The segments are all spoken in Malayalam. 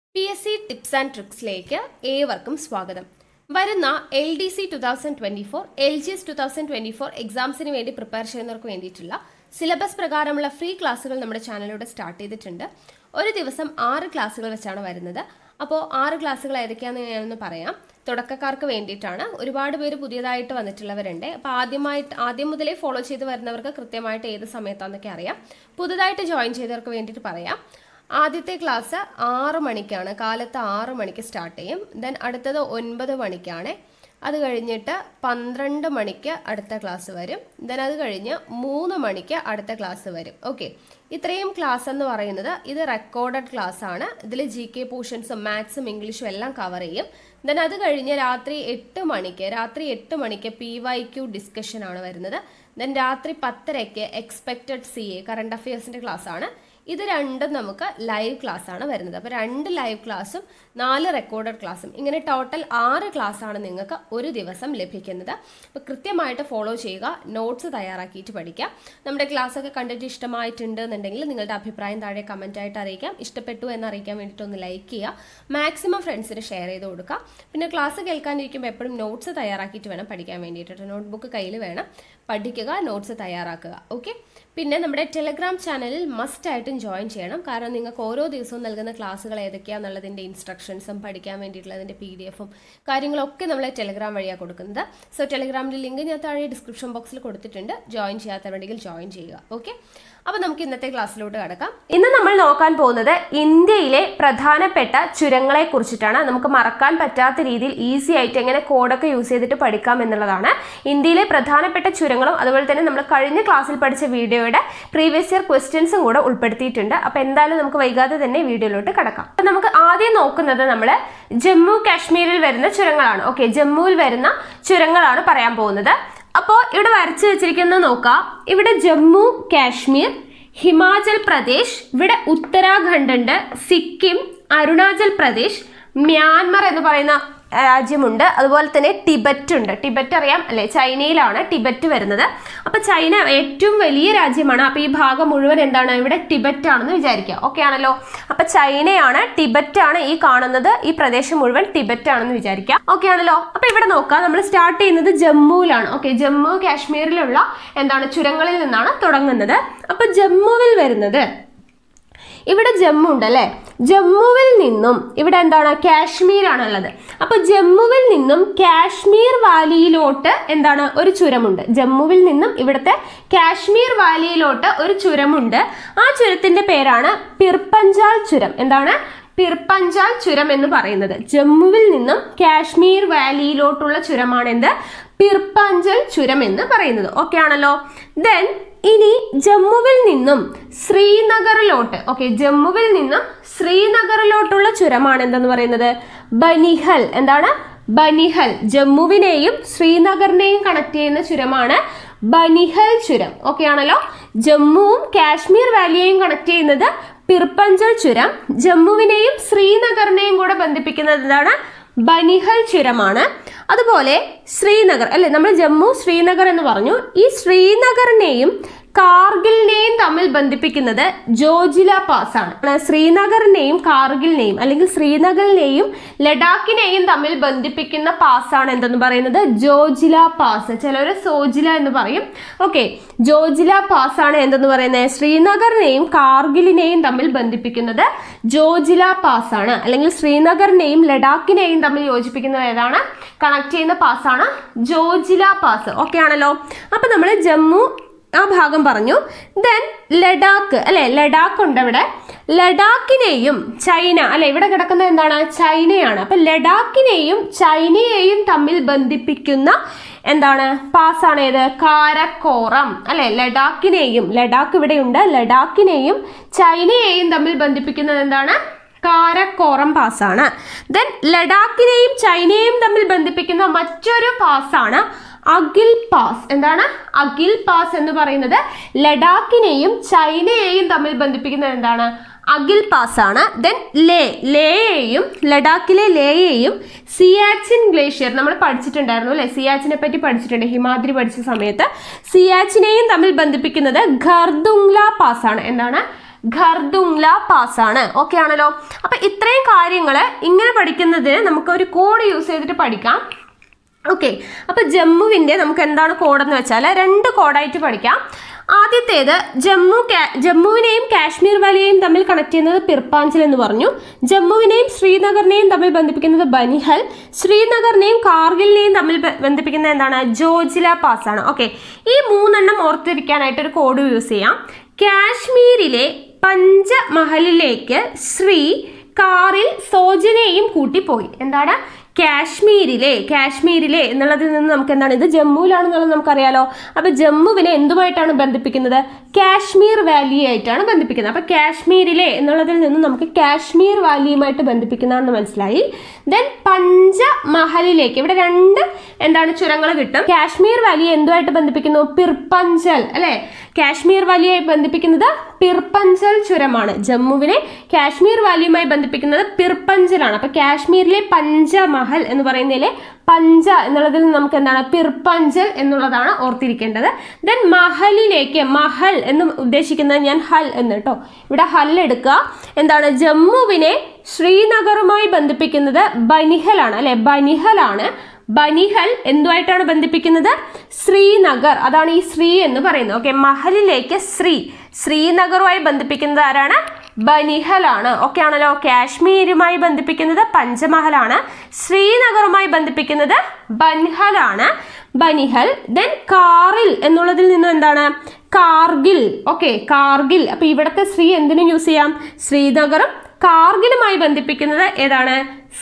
P S C tips and ട്രിക്സിലേക്ക് ഏവർക്കും സ്വാഗതം വരുന്ന L D C two thousand twenty four L G S two thousand twenty four എക്സാംസിന് വേണ്ടി പ്രിപ്പയർ ചെയ്യുന്നവർക്ക് വേണ്ടിയിട്ടുള്ള സിലബസ് പ്രകാരമുള്ള ഫ്രീ ക്ലാസ്സുകൾ നമ്മുടെ ചാനലിലൂടെ സ്റ്റാർട്ട് ചെയ്തിട്ടുണ്ട് ഒരു ദിവസം ആറ് ക്ലാസ്സുകൾ വെച്ചാണ് വരുന്നത് അപ്പോൾ ആറ് ക്ലാസ്സുകൾ ഏതൊക്കെയാണെന്ന് ഞാനൊന്ന് പറയാം തുടക്കക്കാർക്ക് വേണ്ടിയിട്ടാണ് ഒരുപാട് പേര് പുതിയതായിട്ട് വന്നിട്ടുള്ളവരുണ്ട് അപ്പോൾ ആദ്യമായിട്ട് ആദ്യം മുതലേ ഫോളോ ചെയ്ത് വരുന്നവർക്ക് കൃത്യമായിട്ട് ഏത് സമയത്താണെന്നൊക്കെ അറിയാം പുതുതായിട്ട് ജോയിൻ ചെയ്തവർക്ക് വേണ്ടിയിട്ട് പറയാം ആദ്യത്തെ ക്ലാസ് ആറ് മണിക്കാണ് കാലത്ത് ആറ് മണിക്ക് സ്റ്റാർട്ട് ചെയ്യും ദെൻ അടുത്തത് ഒൻപത് മണിക്കാണ് അത് കഴിഞ്ഞിട്ട് പന്ത്രണ്ട് മണിക്ക് അടുത്ത ക്ലാസ് വരും ദെൻ അത് കഴിഞ്ഞ് മൂന്ന് മണിക്ക് അടുത്ത ക്ലാസ് വരും ഓക്കെ ഇത്രയും ക്ലാസ് എന്ന് പറയുന്നത് ഇത് റെക്കോർഡഡ് ക്ലാസ് ആണ് ഇതിൽ ജി കെ പോർഷൻസും മാത്സും ഇംഗ്ലീഷും എല്ലാം കവർ ചെയ്യും ദെൻ അത് കഴിഞ്ഞ് രാത്രി എട്ട് മണിക്ക് രാത്രി എട്ട് മണിക്ക് പി വൈ ക്യു ഡിസ്കഷൻ ആണ് വരുന്നത് ദെൻ രാത്രി പത്തരയ്ക്ക് എക്സ്പെക്റ്റഡ് സി എ കറണ്ട് അഫയേഴ്സിന്റെ ക്ലാസ് ആണ് ഇത് രണ്ടും നമുക്ക് ലൈവ് ക്ലാസ് ആണ് വരുന്നത് അപ്പോൾ രണ്ട് ലൈവ് ക്ലാസ്സും നാല് റെക്കോർഡഡ് ക്ലാസ്സും ഇങ്ങനെ ടോട്ടൽ ആറ് ക്ലാസ് ആണ് നിങ്ങൾക്ക് ഒരു ദിവസം ലഭിക്കുന്നത് അപ്പോൾ കൃത്യമായിട്ട് ഫോളോ ചെയ്യുക നോട്ട്സ് തയ്യാറാക്കിയിട്ട് പഠിക്കാം നമ്മുടെ ക്ലാസ് ഒക്കെ കണ്ടിട്ട് ഇഷ്ടമായിട്ടുണ്ട് എന്നുണ്ടെങ്കിൽ നിങ്ങളുടെ അഭിപ്രായം താഴെ കമൻ്റ് ആയിട്ട് അറിയിക്കാം ഇഷ്ടപ്പെട്ടു എന്ന് അറിയിക്കാൻ വേണ്ടിയിട്ട് ഒന്ന് ലൈക്ക് ചെയ്യുക മാക്സിമം ഫ്രണ്ട്സിന് ഷെയർ ചെയ്ത് കൊടുക്കുക പിന്നെ ക്ലാസ് കേൾക്കാനിരിക്കുമ്പോൾ എപ്പോഴും നോട്ട്സ് തയ്യാറാക്കിയിട്ട് വേണം പഠിക്കാൻ വേണ്ടിയിട്ട് നോട്ട്ബുക്ക് കയ്യിൽ വേണം പഠിക്കുക നോട്ട്സ് തയ്യാറാക്കുക ഓക്കെ പിന്നെ നമ്മുടെ ടെലഗ്രാം ചാനലിൽ മസ്റ്റ് ആയിട്ടും ജോയിൻ ചെയ്യണം കാരണം നിങ്ങൾക്ക് ഓരോ ദിവസവും നൽകുന്ന ക്ലാസ്സുകൾ ഏതൊക്കെയാണെന്നുള്ളതിൻ്റെ ഇൻസ്ട്രക്ഷൻസും പഠിക്കാൻ വേണ്ടിയിട്ടുള്ളതിൻ്റെ പി ഡി എഫും കാര്യങ്ങളൊക്കെ നമ്മൾ ടെലഗ്രാം വഴിയാണ് കൊടുക്കുന്നത് സോ ടെലഗ്രാമിൻ്റെ ലിങ്ക് ഞാൻ താഴെ ഡിസ്ക്രിപ്ഷൻ ബോക്സിൽ കൊടുത്തിട്ടുണ്ട് ജോയിൻ ചെയ്യാത്തവരുണ്ടെങ്കിൽ ജോയിൻ ചെയ്യുക ഓക്കെ അപ്പോൾ നമുക്ക് ഇന്നത്തെ ക്ലാസ്സിലോട്ട് കടക്കാം ഇന്ന് നമ്മൾ നോക്കാൻ പോകുന്നത് ഇന്ത്യയിലെ പ്രധാനപ്പെട്ട ചുരങ്ങളെ കുറിച്ചിട്ടാണ് നമുക്ക് മറക്കാൻ പറ്റാത്ത രീതിയിൽ ഈസി ആയിട്ട് എങ്ങനെ കോഡൊക്കെ യൂസ് ചെയ്തിട്ട് പഠിക്കാം എന്നുള്ളതാണ് ഇന്ത്യയിലെ പ്രധാനപ്പെട്ട ചുരങ്ങളും അതുപോലെ തന്നെ നമ്മൾ കഴിഞ്ഞ ക്ലാസ്സിൽ പഠിച്ച വീഡിയോയുടെ പ്രീവിയസ് ഇയർ ക്വസ്റ്റ്യൻസും കൂടെ ഉൾപ്പെടുത്തിയിട്ടുണ്ട് അപ്പോൾ എന്തായാലും നമുക്ക് വൈകാതെ തന്നെ വീഡിയോയിലോട്ട് കടക്കാം അപ്പോൾ നമുക്ക് ആദ്യം നോക്കുന്നത് നമ്മൾ ജമ്മു കാശ്മീരിൽ വരുന്ന ചുരങ്ങളാണ് ഓക്കെ ജമ്മുവിൽ വരുന്ന ചുരങ്ങളാണ് പറയാൻ പോകുന്നത് അപ്പോൾ ഇവിടെ വരച്ചു വെച്ചിരിക്കുന്നത് നോക്കാം ഇവിടെ ജമ്മു കാശ്മീർ ഹിമാചൽ പ്രദേശ് ഇവിടെ ഉത്തരാഖണ്ഡ് ഉണ്ട് സിക്കിം അരുണാചൽ പ്രദേശ് മ്യാൻമർ എന്ന് പറയുന്ന രാജ്യമുണ്ട് അതുപോലെ തന്നെ ടിബറ്റ് ഉണ്ട് ടിബറ്റ് അറിയാം അല്ലെ ചൈനയിലാണ് ടിബറ്റ് വരുന്നത് അപ്പൊ ചൈന ഏറ്റവും വലിയ രാജ്യമാണ് അപ്പൊ ഈ ഭാഗം മുഴുവൻ എന്താണ് ഇവിടെ ടിബറ്റ് ആണെന്ന് വിചാരിക്കുക ഓക്കെ ആണല്ലോ അപ്പൊ ചൈനയാണ് ടിബറ്റ് ആണ് ഈ കാണുന്നത് ഈ പ്രദേശം മുഴുവൻ ടിബറ്റ് ആണെന്ന് വിചാരിക്കുക ഓക്കെ ആണല്ലോ അപ്പൊ ഇവിടെ നോക്കാം നമ്മൾ സ്റ്റാർട്ട് ചെയ്യുന്നത് ജമ്മുവിലാണ് ഓക്കെ ജമ്മു കാശ്മീരിലുള്ള എന്താണ് ചുരങ്ങളിൽ നിന്നാണ് തുടങ്ങുന്നത് അപ്പൊ ജമ്മുവിൽ വരുന്നത് ഇവിടെ ജമ്മു ഉണ്ട് അല്ലെ ജമ്മുവിൽ നിന്നും ഇവിടെ എന്താണ് കാശ്മീർ ആണുള്ളത് അപ്പൊ ജമ്മുവിൽ നിന്നും കാശ്മീർ വാലിയിലോട്ട് എന്താണ് ഒരു ചുരമുണ്ട് ജമ്മുവിൽ നിന്നും ഇവിടുത്തെ കാശ്മീർ വാലിയിലോട്ട് ഒരു ചുരമുണ്ട് ആ ചുരത്തിന്റെ പേരാണ് പിർപ്പഞ്ചാൽ ചുരം എന്താണ് പിർപ്പഞ്ചാൽ ചുരം എന്ന് പറയുന്നത് ജമ്മുവിൽ നിന്നും കാശ്മീർ വാലിയിലോട്ടുള്ള ചുരമാണ് എന്ത് പിർപ്പഞ്ചൽ ചുരം എന്ന് പറയുന്നത് ഓക്കെ ആണല്ലോ ദെൻ ഇനി ജമ്മുവിൽ നിന്നും ശ്രീനഗറിലോട്ട് ഓക്കെ ജമ്മുവിൽ നിന്നും ശ്രീനഗറിലോട്ടുള്ള ചുരമാണ് എന്തെന്ന് പറയുന്നത് ബനിഹൽ എന്താണ് ബനിഹൽ ജമ്മുവിനെയും ശ്രീനഗറിനെയും കണക്ട് ചെയ്യുന്ന ചുരമാണ് ബനിഹൽ ചുരം ഓക്കെ ആണല്ലോ ജമ്മുവും കാശ്മീർ വാലിയെയും കണക്ട് ചെയ്യുന്നത് പിർപ്പഞ്ചൽ ചുരം ജമ്മുവിനെയും ശ്രീനഗറിനെയും കൂടെ ബന്ധിപ്പിക്കുന്നത് എന്താണ് ബനിഹൽ ചുരമാണ് അതുപോലെ ശ്രീനഗർ അല്ലെ നമ്മൾ ജമ്മു ശ്രീനഗർ എന്ന് പറഞ്ഞു ഈ ശ്രീനഗറിനെയും കാർഗിലിനെയും തമ്മിൽ ബന്ധിപ്പിക്കുന്നത് ജോജില പാസ് ആണ് ശ്രീനഗറിനെയും കാർഗിലിനെയും അല്ലെങ്കിൽ ശ്രീനഗറിനെയും ലഡാക്കിനെയും തമ്മിൽ ബന്ധിപ്പിക്കുന്ന പാസ് ആണ് എന്തെന്ന് പറയുന്നത് ജോജില പാസ് ചിലർ സോജില എന്ന് പറയും ഓക്കെ ജോജില പാസ് ആണ് എന്തെന്ന് പറയുന്നത് ശ്രീനഗറിനെയും കാർഗിലിനെയും തമ്മിൽ ബന്ധിപ്പിക്കുന്നത് ജോജില പാസ് ആണ് അല്ലെങ്കിൽ ശ്രീനഗറിനെയും ലഡാക്കിനെയും തമ്മിൽ യോജിപ്പിക്കുന്നത് ഏതാണ് കണക്ട് ചെയ്യുന്ന പാസ്സാണ് ജോജില പാസ് ഓക്കെ ആണല്ലോ അപ്പൊ നമ്മൾ ജമ്മു ആ ഭാഗം പറഞ്ഞു ദെൻ ലഡാക്ക് അല്ലെ ലഡാക്ക് ഉണ്ട് ഇവിടെ ലഡാക്കിനെയും ചൈന അല്ലെ ഇവിടെ കിടക്കുന്നത് എന്താണ് ചൈനയാണ് അപ്പൊ ലഡാക്കിനെയും ചൈനയെയും തമ്മിൽ ബന്ധിപ്പിക്കുന്ന എന്താണ് പാസ്സാണ് ഏത് കാരക്കോറം അല്ലെ ലഡാക്കിനെയും ലഡാക്ക് ഇവിടെയുണ്ട് ലഡാക്കിനെയും ചൈനയെയും തമ്മിൽ ബന്ധിപ്പിക്കുന്നത് എന്താണ് കാരക്കോറം പാസ്സാണ് ദെൻ ലഡാക്കിനെയും ചൈനയെയും തമ്മിൽ ബന്ധിപ്പിക്കുന്ന മറ്റൊരു പാസ്സാണ് അഗിൽ പാസ് എന്താണ് അഗിൽ പാസ് എന്ന് പറയുന്നത് ലഡാക്കിനെയും ചൈനയെയും തമ്മിൽ ബന്ധിപ്പിക്കുന്നത് എന്താണ് അഗിൽ പാസ് ആണ് ദെൻ ലേ ലേയെയും ലഡാക്കിലെ ലേയെയും സിയാച്ചിൻ ഗ്ലേഷ്യർ നമ്മൾ പഠിച്ചിട്ടുണ്ടായിരുന്നു അല്ലെ സിയാച്ചിനെ പറ്റി പഠിച്ചിട്ടുണ്ട് ഹിമാദ്രി പഠിച്ച സമയത്ത് സിയാച്ചിനെയും തമ്മിൽ ബന്ധിപ്പിക്കുന്നത് ഖർദുങ്ല പാസ് ആണ് എന്താണ് ഖർദുംല പാസ് ആണ് ഓക്കെ ആണല്ലോ അപ്പൊ ഇത്രയും കാര്യങ്ങൾ ഇങ്ങനെ പഠിക്കുന്നതിന് നമുക്ക് ഒരു കോഡ് യൂസ് ചെയ്തിട്ട് പഠിക്കാം ഓക്കെ അപ്പൊ ജമ്മുവിന്റെ നമുക്ക് എന്താണ് കോഡെന്ന് വെച്ചാൽ രണ്ട് കോഡായിട്ട് പഠിക്കാം ആദ്യത്തേത് ജമ്മു കാ- ജമ്മുവിനെയും കാശ്മീർ വാലിയെയും തമ്മിൽ കണക്ട് ചെയ്യുന്നത് പിർപ്പാഞ്ചൽ എന്ന് പറഞ്ഞു ജമ്മുവിനെയും ശ്രീനഗറിനെയും തമ്മിൽ ബന്ധിപ്പിക്കുന്നത് ബനിഹൽ ശ്രീനഗറിനെയും കാർഗിലിനെയും തമ്മിൽ ബ- ബന്ധിപ്പിക്കുന്നത് എന്താണ് ജോജില പാസ് ആണ് ഓക്കെ ഈ മൂന്നെണ്ണം ഓർത്തിരിക്കാനായിട്ട് ഒരു കോഡ് യൂസ് ചെയ്യാം കാശ്മീരിലെ പഞ്ചമഹലിലേക്ക് ശ്രീ കാറിൽ സോജനെയും കൂട്ടിപ്പോയി എന്താണ് കാശ്മീരിലെ കാശ്മീരിലെ എന്നുള്ളതിൽ നിന്ന് നമുക്ക് എന്താണ് ഇത് ജമ്മുവിലാണെന്നുള്ളത് നമുക്കറിയാലോ അപ്പൊ ജമ്മുവിനെ എന്തുമായിട്ടാണ് ബന്ധിപ്പിക്കുന്നത് കാശ്മീർ വാലി ആയിട്ടാണ് ബന്ധിപ്പിക്കുന്നത് അപ്പൊ കാശ്മീരിലെ എന്നുള്ളതിൽ നിന്ന് നമുക്ക് കാശ്മീർ വാലിയുമായിട്ട് ബന്ധിപ്പിക്കുന്നതാണെന്ന് മനസ്സിലായി ദെൻ പഞ്ചമഹലിലേക്ക് ഇവിടെ രണ്ട് എന്താണ് ചുരങ്ങൾ കിട്ടും കാശ്മീർ വാലിയെ എന്തുമായിട്ട് ബന്ധിപ്പിക്കുന്നു പിർപ്പഞ്ചൽ അല്ലെ കാശ്മീർ വാലിയായി ബന്ധിപ്പിക്കുന്നത് പിർപ്പഞ്ചൽ ചുരമാണ് ജമ്മുവിനെ കാശ്മീർ വാലിയുമായി ബന്ധിപ്പിക്കുന്നത് പിർപ്പഞ്ചലാണ് അപ്പൊ കാശ്മീരിലെ പഞ്ചമഹൽ എന്ന് പറയുന്നതിലെ പഞ്ച എന്നുള്ളതിൽ നിന്ന് നമുക്ക് എന്താണ് പിർപ്പഞ്ചൽ എന്നുള്ളതാണ് ഓർത്തിരിക്കേണ്ടത് ദെൻ മഹലിലേക്ക് മഹൽ എന്ന് ഉദ്ദേശിക്കുന്നത് ഞാൻ ഹൽ എന്ന് കേട്ടോ ഇവിടെ ഹൽ എടുക്കുക എന്താണ് ജമ്മുവിനെ ശ്രീനഗറുമായി ബന്ധിപ്പിക്കുന്നത് ബനിഹലാണ് അല്ലെ ബനിഹലാണ് ബനിഹൽ എന്തുമായിട്ടാണ് ബന്ധിപ്പിക്കുന്നത് ശ്രീനഗർ അതാണ് ഈ ശ്രീ എന്ന് പറയുന്നത് ഓക്കെ മഹലിലേക്ക് ശ്രീ ശ്രീനഗറുമായി ബന്ധിപ്പിക്കുന്നത് ആരാണ് ബനിഹലാണ് ഓക്കെ ആണല്ലോ കാശ്മീരുമായി ബന്ധിപ്പിക്കുന്നത് പഞ്ചമഹലാണ് ശ്രീനഗറുമായി ബന്ധിപ്പിക്കുന്നത് ബൻഹലാണ് ബനിഹൽ ദെൻ കാറിൽ എന്നുള്ളതിൽ നിന്ന് എന്താണ് കാർഗിൽ ഓക്കെ കാർഗിൽ അപ്പൊ ഇവിടുത്തെ ശ്രീ എന്തിനും യൂസ് ചെയ്യാം ശ്രീനഗറും കാർഗിലുമായി ബന്ധിപ്പിക്കുന്നത് ഏതാണ്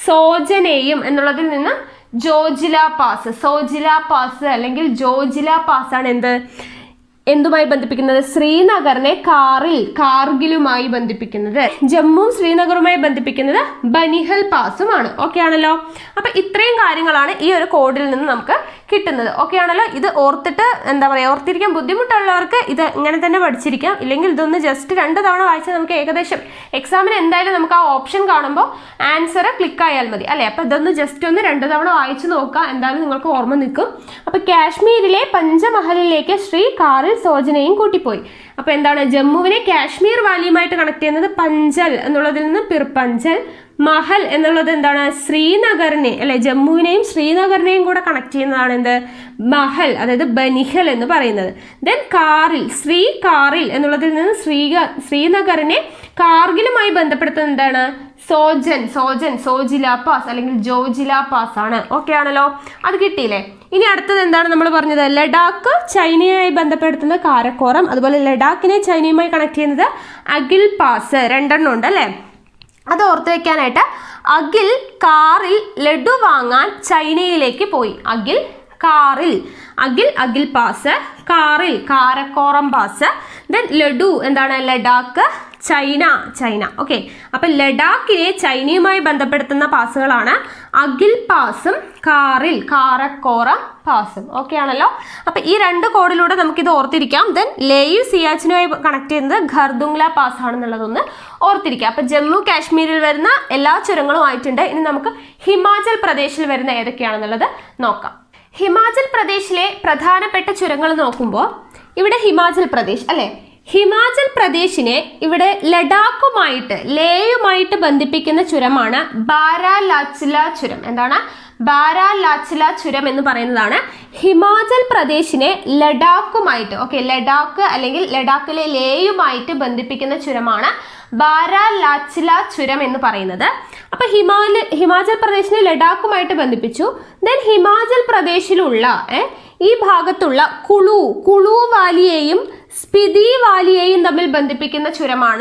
സോജനെയും എന്നുള്ളതിൽ നിന്ന് ജോജില പാസ് സോജില പാസ് അല്ലെങ്കിൽ ജോജില പാസ് ആണ് എന്ത് എന്തുമായി ബന്ധിപ്പിക്കുന്നത് ശ്രീനഗറിനെ കാറിൽ കാർഗിലുമായി ബന്ധിപ്പിക്കുന്നത് ജമ്മുവും ശ്രീനഗറുമായി ബന്ധിപ്പിക്കുന്നത് ബനിഹൽ പാസുമാണ് ഓക്കെ ആണല്ലോ അപ്പൊ ഇത്രയും കാര്യങ്ങളാണ് ഈ ഒരു കോഡിൽ നിന്ന് നമുക്ക് കിട്ടുന്നത് ഓക്കെ ആണല്ലോ ഇത് ഓർത്തിട്ട് എന്താ പറയുക ഓർത്തിരിക്കാൻ ബുദ്ധിമുട്ടുള്ളവർക്ക് ഇത് ഇങ്ങനെ തന്നെ പഠിച്ചിരിക്കാം ഇല്ലെങ്കിൽ ഇതൊന്ന് ജസ്റ്റ് രണ്ട് തവണ വായിച്ചാൽ നമുക്ക് ഏകദേശം എക്സാമിന് എന്തായാലും നമുക്ക് ആ ഓപ്ഷൻ കാണുമ്പോൾ ആൻസർ ക്ലിക്ക് ആയാൽ മതി അല്ലേ അപ്പൊ ഇതൊന്ന് ജസ്റ്റ് ഒന്ന് രണ്ട് തവണ വായിച്ചു നോക്കുക എന്തായാലും നിങ്ങൾക്ക് ഓർമ്മ നിൽക്കും അപ്പൊ കാശ്മീരിലെ പഞ്ചമഹലിലേക്ക് ശ്രീ കാറിൽ സോജനയും കൂട്ടിപ്പോയി അപ്പൊ എന്താണ് ജമ്മുവിനെ കാശ്മീർ വാലിയുമായിട്ട് കണക്ട് ചെയ്യുന്നത് പഞ്ചൽ എന്നുള്ളതിൽ നിന്ന് പിർപഞ്ചൽ മഹൽ എന്നുള്ളത് എന്താണ് ശ്രീനഗറിനെ അല്ലെ ജമ്മുവിനെയും ശ്രീനഗറിനെയും കൂടെ കണക്ട് ചെയ്യുന്നതാണ് എന്ത് മഹൽ അതായത് ബനിഹൽ എന്ന് പറയുന്നത് ദെൻ കാറിൽ ശ്രീ കാറിൽ എന്നുള്ളതിൽ നിന്ന് ശ്രീക ശ്രീനഗറിനെ കാർഗിലുമായി ബന്ധപ്പെടുത്തുന്നത് എന്താണ് സോജൻ സോജൻ സോജില പാസ് അല്ലെങ്കിൽ ജോജില പാസ് ആണ് ഓക്കെ ആണല്ലോ അത് കിട്ടിയില്ലേ ഇനി അടുത്തത് എന്താണ് നമ്മൾ പറഞ്ഞത് ലഡാക്ക് ചൈനയുമായി ബന്ധപ്പെടുത്തുന്ന കാരക്കോറം അതുപോലെ ലഡാക്കിനെ ചൈനയുമായി കണക്ട് ചെയ്യുന്നത് അഗിൽ പാസ് രണ്ടെണ്ണം ഉണ്ട് അല്ലേ അത് ഓർത്ത് വെക്കാനായിട്ട് അഖിൽ കാറിൽ ലഡു വാങ്ങാൻ ചൈനയിലേക്ക് പോയി അഖിൽ കാറിൽ അഖിൽ അഖിൽ പാസ് കാറിൽ കാരക്കോറം പാസ് ദെൻ ലഡു എന്താണ് ലഡാക്ക് ചൈന ചൈന ഓക്കെ അപ്പൊ ലഡാക്കിനെ ചൈനയുമായി ബന്ധപ്പെടുത്തുന്ന പാസുകളാണ് അഖിൽ പാസും കാറിൽ കാരക്കോറം പാസും ഓക്കെ ആണല്ലോ അപ്പൊ ഈ രണ്ട് കോഡിലൂടെ നമുക്കിത് ഓർത്തിരിക്കാം ദെൻ ലേയു സിയാച്ചിനുമായി കണക്ട് ചെയ്യുന്നത് ഖർദുംഗ്ല പാസ് ആണെന്നുള്ളതൊന്ന് ഓർത്തിരിക്കുക അപ്പൊ ജമ്മു കാശ്മീരിൽ വരുന്ന എല്ലാ ചുരങ്ങളും ആയിട്ടുണ്ട് ഇനി നമുക്ക് ഹിമാചൽ പ്രദേശിൽ വരുന്ന ഏതൊക്കെയാണെന്നുള്ളത് നോക്കാം ഹിമാചൽ പ്രദേശിലെ പ്രധാനപ്പെട്ട ചുരങ്ങൾ നോക്കുമ്പോൾ ഇവിടെ ഹിമാചൽ പ്രദേശ് അല്ലെ ഹിമാചൽ പ്രദേശിനെ ഇവിടെ ലഡാക്കുമായിട്ട് ലേയുമായിട്ട് ബന്ധിപ്പിക്കുന്ന ചുരമാണ് ബാരാലാച്ചില ചുരം എന്താണ് ബാരാലാച്ചില ചുരം എന്ന് പറയുന്നതാണ് ഹിമാചൽ പ്രദേശിനെ ലഡാക്കുമായിട്ട് ഓക്കെ ലഡാക്ക് അല്ലെങ്കിൽ ലഡാക്കിലെ ലേയുമായിട്ട് ബന്ധിപ്പിക്കുന്ന ചുരമാണ് ബാരാലാച്ചില ചുരം എന്ന് പറയുന്നത് അപ്പൊ ഹിമാല ഹിമാചൽ പ്രദേശിനെ ലഡാക്കുമായിട്ട് ബന്ധിപ്പിച്ചു ദെൻ ഹിമാചൽ പ്രദേശിലുള്ള ഏ, ഈ ഭാഗത്തുള്ള കുളു കുളു വാലിയെയും സ്പിതി വാലിയെയും തമ്മിൽ ബന്ധിപ്പിക്കുന്ന ചുരമാണ്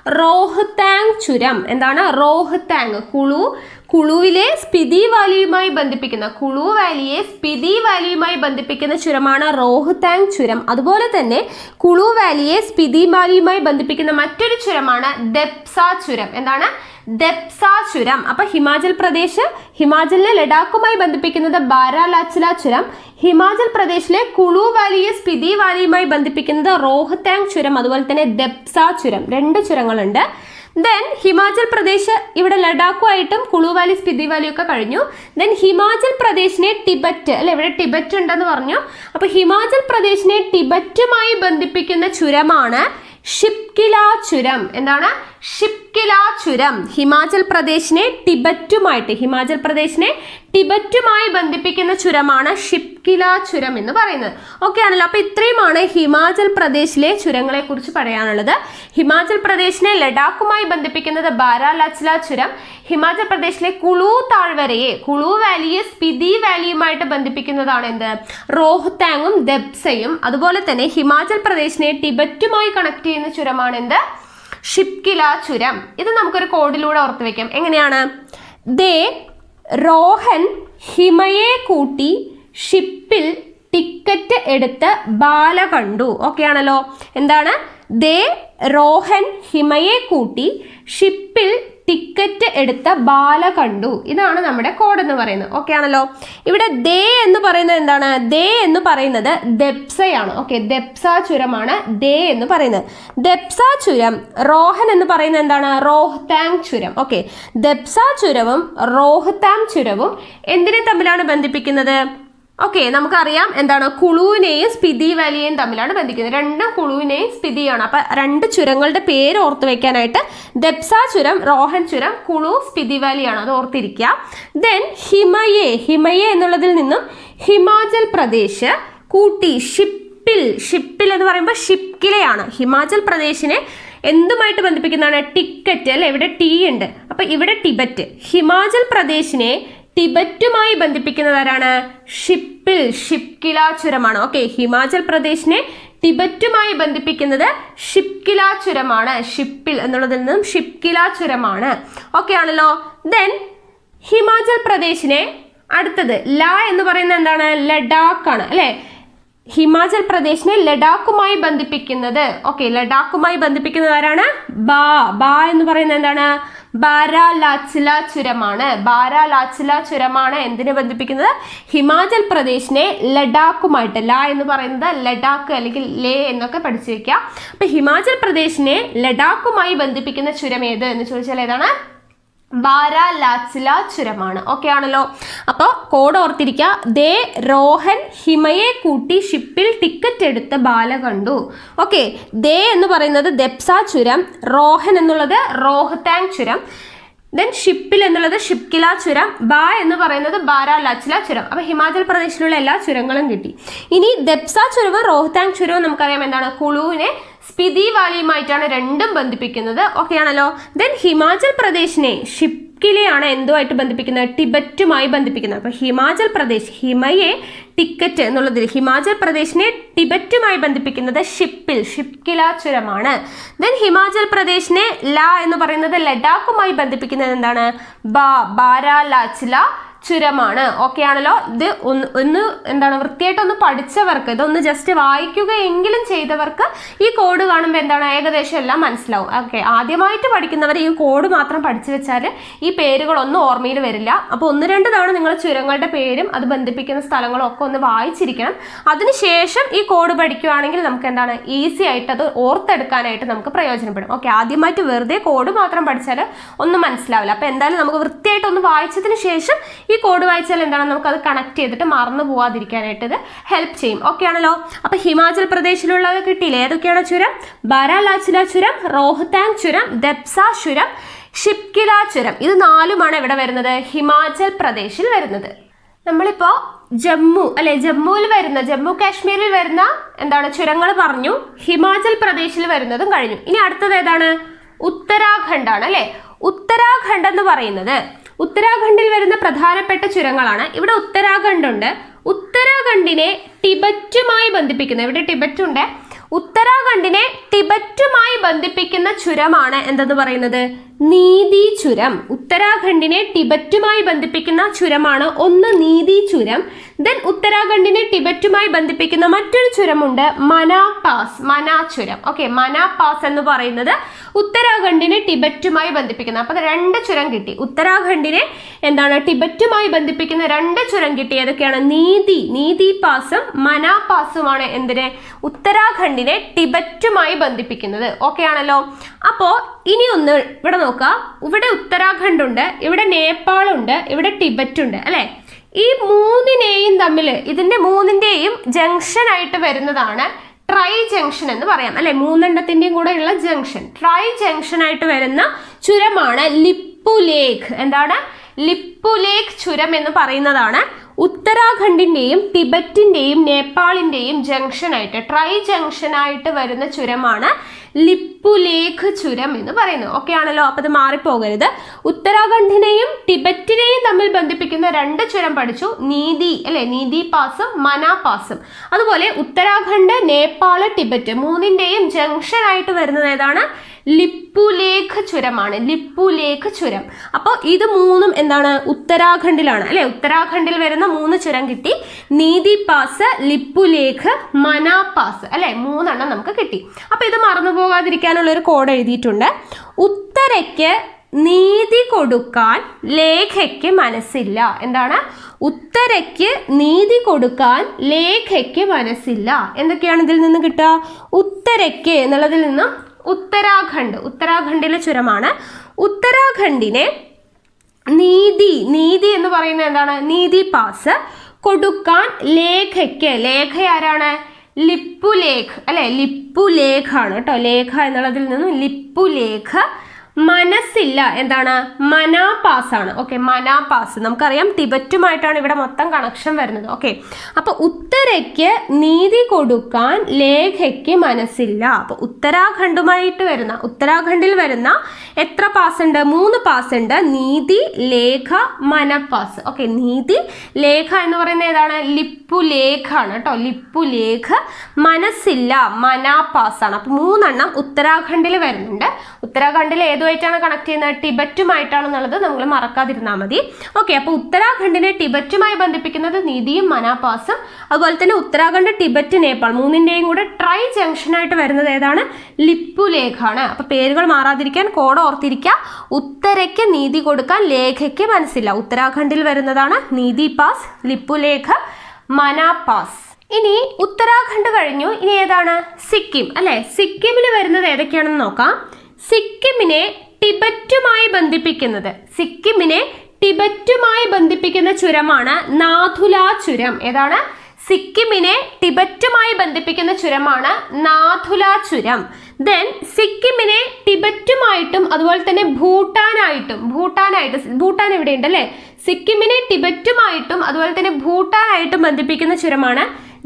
റോഹ്താങ് ചുരം എന്താണ് റോഹ്താങ് കുളു കുളുവിലെ സ്പിതി വാലിയുമായി ബന്ധിപ്പിക്കുന്ന കുളു വാലിയെ സ്പിതി വാലിയുമായി ബന്ധിപ്പിക്കുന്ന ചുരമാണ് റോഹ്താങ് ചുരം അതുപോലെ തന്നെ കുളു വാലിയെ സ്പിതി വാലിയുമായി ബന്ധിപ്പിക്കുന്ന മറ്റൊരു ചുരമാണ് ദെപ്സ ചുരം എന്താണ് ദെപ്സ ചുരം അപ്പൊ ഹിമാചൽ പ്രദേശ് ഹിമാചലിനെ ലഡാക്കുമായി ബന്ധിപ്പിക്കുന്നത് ബാരാലാച്ചില ചുരം ഹിമാചൽ പ്രദേശിലെ കുളു വാലിയെ സ്പിതി വാലിയുമായി ബന്ധിപ്പിക്കുന്നത് റോഹ്താങ് ചുരം അതുപോലെ തന്നെ ദെപ്സ ചുരം രണ്ട് ചുരങ്ങളുണ്ട് ദെൻ ഹിമാചൽ പ്രദേശ് ഇവിടെ ലഡാക്കുമായിട്ടും കുളു വാലി സ്പിതി വാലി ഒക്കെ കഴിഞ്ഞു ദെൻ ഹിമാചൽ പ്രദേശിനെ ടിബറ്റ് അല്ലെ ഇവിടെ ടിബറ്റ് ഉണ്ടെന്ന് പറഞ്ഞു അപ്പൊ ഹിമാചൽ പ്രദേശിനെ ടിബറ്റുമായി ബന്ധിപ്പിക്കുന്ന ചുരമാണ് ഷിപ് ഷിപ്കില ചുരം എന്താണ് ഷിപ്കില ചുരം ഹിമാചൽ പ്രദേശിനെ ടിബറ്റുമായിട്ട് ഹിമാചൽ പ്രദേശിനെ ടിബറ്റുമായി ബന്ധിപ്പിക്കുന്ന ചുരമാണ് ഷിപ്കില ചുരം എന്ന് പറയുന്നത് ഓക്കെ ആണല്ലോ അപ്പൊ ഇത്രയുമാണ് ഹിമാചൽ പ്രദേശിലെ ചുരങ്ങളെ കുറിച്ച് പറയാനുള്ളത് ഹിമാചൽ പ്രദേശിനെ ലഡാക്കുമായി ബന്ധിപ്പിക്കുന്നത് ബാരാലാച്ചില ചുരം ഹിമാചൽ പ്രദേശിലെ കുളു താഴ്വരയെ കുളു വാലിയെ സ്പിതി വാലിയുമായിട്ട് ബന്ധിപ്പിക്കുന്നതാണ് എന്ത് റോഹ്താങ്ങും ദബ്സയും അതുപോലെ തന്നെ ഹിമാചൽ പ്രദേശിനെ ടിബറ്റുമായി കണക്ട് ചെയ്യുന്ന ചുരമാണ് എന്ത് ഷിപ്കില ചുരം ഇത് നമുക്കൊരു കോഡിലൂടെ ഓർത്ത് വെക്കാം എങ്ങനെയാണ് ദേ റോഹൻ ഹിമയെ കൂട്ടി ഷിപ്പിൽ ടിക്കറ്റ് എടുത്ത് ബാല കണ്ടു ഓക്കെ ആണല്ലോ എന്താണ് ദേ റോഹൻ ഹിമയെ കൂട്ടി ഷിപ്പിൽ ടിക്കറ്റ് എടുത്ത ബാല കണ്ടു ഇതാണ് നമ്മുടെ കോഡ് എന്ന് പറയുന്നത് ഓക്കെ ആണല്ലോ ഇവിടെ ദേ എന്ന് പറയുന്നത് എന്താണ് ദേ എന്ന് പറയുന്നത് ദെപ്സയാണ് ഓക്കെ ദെപ്സ ചുരമാണ് ദേ എന്ന് പറയുന്നത് ദെപ്സ ചുരം റോഹൻ എന്ന് പറയുന്നത് എന്താണ് റോഹ്താങ് ചുരം ഓക്കെ ദെപ്സ ചുരവും റോഹ്താങ് ചുരവും എന്തിനെ തമ്മിലാണ് ബന്ധിപ്പിക്കുന്നത് ഓക്കെ നമുക്കറിയാം എന്താണ് കുളുവിനെയും സ്പിതി വാലിയെയും തമ്മിലാണ് ബന്ധിക്കുന്നത് രണ്ടും കുളുവിനെയും സ്പിതിയാണ് അപ്പൊ രണ്ട് ചുരങ്ങളുടെ പേര് ഓർത്ത് വെക്കാനായിട്ട് ദെപ്സ ചുരം റോഹൻ ചുരം കുളു സ്പിതി വാലിയാണ് അത് ഓർത്തിരിക്കുക ദെൻ ഹിമയെ ഹിമയെ എന്നുള്ളതിൽ നിന്നും ഹിമാചൽ പ്രദേശ് കൂട്ടി ഷിപ്പിൽ ഷിപ്പിൽ എന്ന് പറയുമ്പോൾ ഷിപ്കിലയാണ് ഹിമാചൽ പ്രദേശിനെ എന്തുമായിട്ട് ബന്ധിപ്പിക്കുന്നതാണ് ടിക്കറ്റ് അല്ലെ ഇവിടെ ടി ഉണ്ട് അപ്പൊ ഇവിടെ ടിബറ്റ് ഹിമാചൽ പ്രദേശിനെ ടിബറ്റുമായി ബന്ധിപ്പിക്കുന്നത് ആരാണ് ഷിപ്പിൽ ഷിപ്കില ചുരമാണ് ഓക്കെ ഹിമാചൽ പ്രദേശിനെ ടിബറ്റുമായി ബന്ധിപ്പിക്കുന്നത് ഷിപ്കില ചുരമാണ് ഷിപ്പിൽ എന്നുള്ളതിൽ നിന്നും ഷിപ്കില ചുരമാണ് ഓക്കെ ആണല്ലോ ദെൻ ഹിമാചൽ പ്രദേശിനെ അടുത്തത് ല എന്ന് പറയുന്നത് എന്താണ് ലഡാക്ക് ആണ് അല്ലെ ഹിമാചൽ പ്രദേശിനെ ലഡാക്കുമായി ബന്ധിപ്പിക്കുന്നത് ഓക്കെ ലഡാക്കുമായി ബന്ധിപ്പിക്കുന്നത് ആരാണ് ബാ ബാ എന്ന് പറയുന്നത് എന്താണ് ബാരാലാച്ചില ചുരമാണ് ബാരാലാച്ചില ചുരമാണ് എന്തിനെ ബന്ധിപ്പിക്കുന്നത് ഹിമാചൽ പ്രദേശിനെ ലഡാക്കുമായിട്ട് ല എന്ന് പറയുന്നത് ലഡാക്ക് അല്ലെങ്കിൽ ലേ എന്നൊക്കെ പഠിച്ചു വെക്കുക അപ്പൊ ഹിമാചൽ പ്രദേശിനെ ലഡാക്കുമായി ബന്ധിപ്പിക്കുന്ന ചുരം ഏത് എന്ന് ചോദിച്ചാൽ ഏതാണ് ബാരാലാച്ചില ചുരമാണ് ഓക്കെ ആണല്ലോ അപ്പോൾ കോഡ് ഓർത്തിരിക്കുക ദേ റോഹൻ ഹിമയെ കൂട്ടി ഷിപ്പിൽ ടിക്കറ്റ് എടുത്ത് ബാല കണ്ടു ഓക്കെ ദേ എന്ന് പറയുന്നത് ദെപ്സ ചുരം റോഹൻ എന്നുള്ളത് റോഹ്താങ് ചുരം ദെൻ ഷിപ്പിൽ എന്നുള്ളത് ഷിപ്കില ചുരം ബാ എന്ന് പറയുന്നത് ബാരാലാച്ചില ചുരം അപ്പൊ ഹിമാചൽ പ്രദേശിലുള്ള എല്ലാ ചുരങ്ങളും കിട്ടി ഇനി ദെപ്സ ചുരവും റോഹ്താങ് ചുരവും നമുക്കറിയാം എന്താണ് കുളുവിനെ സ്പിതി വാലിയുമായിട്ടാണ് രണ്ടും ബന്ധിപ്പിക്കുന്നത് ഓക്കെ ആണല്ലോ ദെൻ ഹിമാചൽ പ്രദേശിനെ ഷിപ്കിലെയാണ് എന്തുമായിട്ട് ബന്ധിപ്പിക്കുന്നത് ടിബറ്റുമായി ബന്ധിപ്പിക്കുന്നത് അപ്പൊ ഹിമാചൽ പ്രദേശ് ഹിമയെ ടിക്കറ്റ് എന്നുള്ളതിൽ ഹിമാചൽ പ്രദേശിനെ ടിബറ്റുമായി ബന്ധിപ്പിക്കുന്നത് ഷിപ്പിൽ ഷിപ്കില ചുരമാണ് ദെൻ ഹിമാചൽ പ്രദേശിനെ ല എന്ന് പറയുന്നത് ലഡാക്കുമായി ബന്ധിപ്പിക്കുന്നത് എന്താണ് ബാ ബാരാലാച്ചില ചുരമാണ് ഓക്കെ ആണല്ലോ ഇത് ഒന്ന് ഒന്ന് എന്താണ് വൃത്തിയായിട്ട് ഒന്ന് പഠിച്ചവർക്ക് ഇതൊന്ന് ജസ്റ്റ് വായിക്കുകയെങ്കിലും ചെയ്തവർക്ക് ഈ കോഡ് കാണുമ്പോൾ എന്താണ് ഏകദേശം എല്ലാം മനസ്സിലാവും ഓക്കെ ആദ്യമായിട്ട് പഠിക്കുന്നവർ ഈ കോഡ് മാത്രം പഠിച്ചു വെച്ചാൽ ഈ പേരുകളൊന്നും ഓർമ്മയിൽ വരില്ല അപ്പോൾ ഒന്ന് രണ്ട് തവണ നിങ്ങൾ ചുരങ്ങളുടെ പേരും അത് ബന്ധിപ്പിക്കുന്ന സ്ഥലങ്ങളും ഒക്കെ ഒന്ന് വായിച്ചിരിക്കണം അതിനുശേഷം ഈ കോഡ് പഠിക്കുകയാണെങ്കിൽ നമുക്ക് എന്താണ് ഈസി ആയിട്ട് അത് ഓർത്തെടുക്കാനായിട്ട് നമുക്ക് പ്രയോജനപ്പെടും ഓക്കെ ആദ്യമായിട്ട് വെറുതെ കോഡ് മാത്രം പഠിച്ചാൽ ഒന്നും മനസ്സിലാവില്ല അപ്പോൾ എന്തായാലും നമുക്ക് വൃത്തിയായിട്ട് ഒന്ന് വായിച്ചതിന് ശേഷം ഈ കോഡ് വായിച്ചാൽ എന്താണ് നമുക്ക് അത് കണക്ട് ചെയ്തിട്ട് മറന്നു പോവാതിരിക്കാനായിട്ട് ഇത് ഹെൽപ്പ് ചെയ്യും ഓക്കെ ആണല്ലോ അപ്പൊ ഹിമാചൽ പ്രദേശിലുള്ളത് കിട്ടിയില്ലേ ഏതൊക്കെയാണ് ചുരം ബാരാലാച്ചില ചുരം റോഹ്താങ് ചുരം ദെപ്സ ചുരം ഷിപ്കില ചുരം ഇത് നാലുമാണ് ഇവിടെ വരുന്നത് ഹിമാചൽ പ്രദേശിൽ വരുന്നത് നമ്മളിപ്പോ ജമ്മു അല്ലെ ജമ്മുവിൽ വരുന്ന ജമ്മു കാശ്മീരിൽ വരുന്ന എന്താണ് ചുരങ്ങൾ പറഞ്ഞു ഹിമാചൽ പ്രദേശിൽ വരുന്നതും കഴിഞ്ഞു ഇനി അടുത്തത് ഏതാണ് ഉത്തരാഖണ്ഡ് ആണ് അല്ലെ ഉത്തരാഖണ്ഡ് എന്ന് പറയുന്നത് ഉത്തരാഖണ്ഡിൽ വരുന്ന പ്രധാനപ്പെട്ട ചുരങ്ങളാണ് ഇവിടെ ഉത്തരാഖണ്ഡ് ഉണ്ട് ഉത്തരാഖണ്ഡിനെ ടിബറ്റുമായി ബന്ധിപ്പിക്കുന്ന ഇവിടെ ടിബറ്റ് ഉണ്ട് ഉത്തരാഖണ്ഡിനെ ടിബറ്റുമായി ബന്ധിപ്പിക്കുന്ന ചുരമാണ് എന്തെന്ന് പറയുന്നത് നീതി ചുരം ഉത്തരാഖണ്ഡിനെ ടിബറ്റുമായി ബന്ധിപ്പിക്കുന്ന ചുരമാണ് ഒന്ന് നീതി ചുരം ദെൻ ഉത്തരാഖണ്ഡിനെ ടിബറ്റുമായി ബന്ധിപ്പിക്കുന്ന മറ്റൊരു ചുരമുണ്ട് മനാ പാസ് മനാ ചുരം ഓക്കെ മനാ പാസ് എന്ന് പറയുന്നത് ഉത്തരാഖണ്ഡിനെ ടിബറ്റുമായി ബന്ധിപ്പിക്കുന്ന അപ്പൊ രണ്ട് ചുരം കിട്ടി ഉത്തരാഖണ്ഡിനെ എന്താണ് ടിബറ്റുമായി ബന്ധിപ്പിക്കുന്ന രണ്ട് ചുരം കിട്ടി ഏതൊക്കെയാണ് നീതി നീതി പാസും മനാ പാസുമാണ് എന്തിനെ ഉത്തരാഖണ്ഡിനെ ടിബറ്റുമായി ബന്ധിപ്പിക്കുന്നത് ഓക്കെ ആണല്ലോ അപ്പോ ഇനി ഒന്ന് ഇവിടെ നോക്കുക ഇവിടെ ഉത്തരാഖണ്ഡ് ഉണ്ട് ഇവിടെ നേപ്പാൾ ഉണ്ട് ഇവിടെ ടിബറ്റ് ഉണ്ട് അല്ലെ ഈ മൂന്നിനെയും തമ്മിൽ ഇതിന്റെ മൂന്നിന്റെയും ജംഗ്ഷൻ ആയിട്ട് വരുന്നതാണ് ട്രൈ ജംഗ്ഷൻ എന്ന് പറയാം അല്ലെ മൂന്നെണ്ണത്തിന്റെയും കൂടെ ഉള്ള ജംഗ്ഷൻ ട്രൈ ജംഗ്ഷൻ ആയിട്ട് വരുന്ന ചുരമാണ് ലിപ്പുലേഖ് എന്താണ് ലിപ്പുലേഖ് ചുരം എന്ന് പറയുന്നതാണ് ഉത്തരാഖണ്ഡിന്റെയും ടിബറ്റിന്റെയും നേപ്പാളിന്റെയും ജംഗ്ഷൻ ആയിട്ട് ട്രൈ ജംഗ്ഷൻ ആയിട്ട് വരുന്ന ചുരമാണ് ലിപ്പുലേഖ് ചുരം എന്ന് പറയുന്നത് ഓക്കെ ആണല്ലോ അപ്പൊ അത് മാറിപ്പോകരുത് ഉത്തരാഖണ്ഡിനെയും ടിബറ്റിനെയും തമ്മിൽ ബന്ധിപ്പിക്കുന്ന രണ്ട് ചുരം പഠിച്ചു നീതി അല്ലെ നീതി പാസും മന പാസും അതുപോലെ ഉത്തരാഖണ്ഡ് നേപ്പാള് ടിബറ്റ് മൂന്നിന്റെയും ജംഗ്ഷൻ ആയിട്ട് വരുന്നത് ഏതാണ് ലിപ്പുലേഖ് ചുരമാണ് ലിപ്പുലേഖ് ചുരം അപ്പോൾ ഇത് മൂന്നും എന്താണ് ഉത്തരാഖണ്ഡിലാണ് അല്ലെ ഉത്തരാഖണ്ഡിൽ വരുന്ന മൂന്ന് ചുരം കിട്ടി നീതി പാസ് ലിപ്പുലേഖ് മന പാസ് അല്ലെ മൂന്നെണ്ണം നമുക്ക് കിട്ടി അപ്പൊ ഇത് മറന്നു പോകാതിരിക്കാനുള്ള ഒരു കോഡ് എഴുതിയിട്ടുണ്ട് ഉത്തരയ്ക്ക് നീതി കൊടുക്കാൻ ലേഖയ്ക്ക് മനസ്സില്ല എന്താണ് ഉത്തരയ്ക്ക് നീതി കൊടുക്കാൻ ലേഖയ്ക്ക് മനസ്സില്ല എന്തൊക്കെയാണ് ഇതിൽ നിന്ന് കിട്ടുക ഉത്തരയ്ക്ക് എന്നുള്ളതിൽ നിന്നും ഉത്തരാഖണ്ഡ് ഉത്തരാഖണ്ഡിലെ ചുരമാണ് ഉത്തരാഖണ്ഡിനെ നീതി നീതി എന്ന് പറയുന്നത് എന്താണ് നീതി പാസ് കൊടുക്കാൻ ലേഖയ്ക്ക് ലേഖ ആരാണ് ലിപ്പുലേഖ് അല്ലെ ലിപ്പുലേഖ ആണ് കേട്ടോ ലേഖ എന്നുള്ളതിൽ നിന്നും ലിപ്പുലേഖ മനസ്സില്ല എന്താണ് മനാപാസ് ആണ് ഓക്കെ മനാപാസ് നമുക്കറിയാം ടിബറ്റുമായിട്ടാണ് ഇവിടെ മൊത്തം കണക്ഷൻ വരുന്നത് ഓക്കെ അപ്പൊ ഉത്തരയ്ക്ക് നീതി കൊടുക്കാൻ ലേഖയ്ക്ക് മനസ്സില്ല അപ്പൊ ഉത്തരാഖണ്ഡുമായിട്ട് വരുന്ന ഉത്തരാഖണ്ഡിൽ വരുന്ന എത്ര പാസ് ഉണ്ട് മൂന്ന് പാസ് ഉണ്ട് നീതി ലേഖ മനപാസ് ഓക്കെ നീതി ലേഖ എന്ന് പറയുന്നത് ഏതാണ് ലിപ്പുലേഖ ആണ് കേട്ടോ ലിപ്പുലേഖ മനസ്സില്ല മനാപാസ് ആണ് അപ്പൊ മൂന്നെണ്ണം ഉത്തരാഖണ്ഡിൽ വരുന്നുണ്ട് ഉത്തരാഖണ്ഡിൽ ഏതുമായിട്ടാണ് കണക്ട് ചെയ്യുന്നത് ടിബറ്റുമായിട്ടാണെന്നുള്ളത് നമ്മൾ മറക്കാതിരുന്നാൽ മതി ഓക്കെ അപ്പോൾ ഉത്തരാഖണ്ഡിനെ ടിബറ്റുമായി ബന്ധിപ്പിക്കുന്നത് നിധിയും മനാപാസും അതുപോലെ തന്നെ ഉത്തരാഖണ്ഡ് ടിബറ്റ് നേപ്പാൾ മൂന്നിന്റെയും കൂടെ ട്രൈ ജംഗ്ഷൻ ആയിട്ട് വരുന്നത് ഏതാണ് ലിപ്പുലേഖാണ് അപ്പൊ പേരുകൾ മാറാതിരിക്കാൻ കോഡ് ഓർത്തിരിക്കുക ഉത്തരയ്ക്ക് നീതി കൊടുക്കാൻ ലേഖയ്ക്ക് മനസ്സില്ല ഉത്തരാഖണ്ഡിൽ വരുന്നതാണ് നീതി പാസ് ലിപ്പുലേഖ മനാപാസ് ഇനി ഉത്തരാഖണ്ഡ് കഴിഞ്ഞു ഇനി ഏതാണ് സിക്കിം അല്ലെ സിക്കിമിൽ വരുന്നത് ഏതൊക്കെയാണെന്ന് നോക്കാം സിക്കിമിനെ ടിബറ്റുമായി ബന്ധിപ്പിക്കുന്നത് സിക്കിമിനെ ടിബറ്റുമായി ബന്ധിപ്പിക്കുന്ന ചുരമാണ് നാഥുല ചുരം ഏതാണ് സിക്കിമിനെ ടിബറ്റുമായി ബന്ധിപ്പിക്കുന്ന ചുരമാണ് നാഥുല ചുരം ദെൻ സിക്കിമിനെ ടിബറ്റുമായിട്ടും അതുപോലെ തന്നെ ഭൂട്ടാനായിട്ടും ഭൂട്ടാനായിട്ട് ഭൂട്ടാൻ എവിടെയുണ്ട് അല്ലേ സിക്കിമിനെ ടിബറ്റുമായിട്ടും അതുപോലെ തന്നെ ഭൂട്ടാനായിട്ടും ബന്ധിപ്പിക്കുന്ന ചുരമാണ്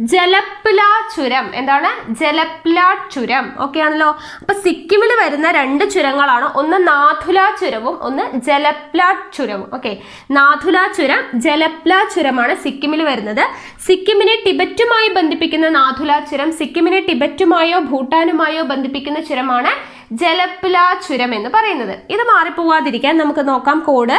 ജലപ്ല ചുരം എന്താണ് ജലപ്ല ചുരം ഓക്കെ ആണല്ലോ അപ്പൊ സിക്കിമിൽ വരുന്ന രണ്ട് ചുരങ്ങളാണ് ഒന്ന് നാഥുല ചുരവും ഒന്ന് ജലപ്ല ചുരവും ഓക്കെ നാഥുല ചുരം ജലപ്ല ചുരമാണ് സിക്കിമിൽ വരുന്നത് സിക്കിമിനെ ടിബറ്റുമായി ബന്ധിപ്പിക്കുന്ന നാഥുല ചുരം സിക്കിമിനെ ടിബറ്റുമായോ ഭൂട്ടാനുമായോ ബന്ധിപ്പിക്കുന്ന ചുരമാണ് ജലപ്ല ചുരം എന്ന് പറയുന്നത് ഇത് മാറിപ്പോവാതിരിക്കാൻ നമുക്ക് നോക്കാം കോഡ്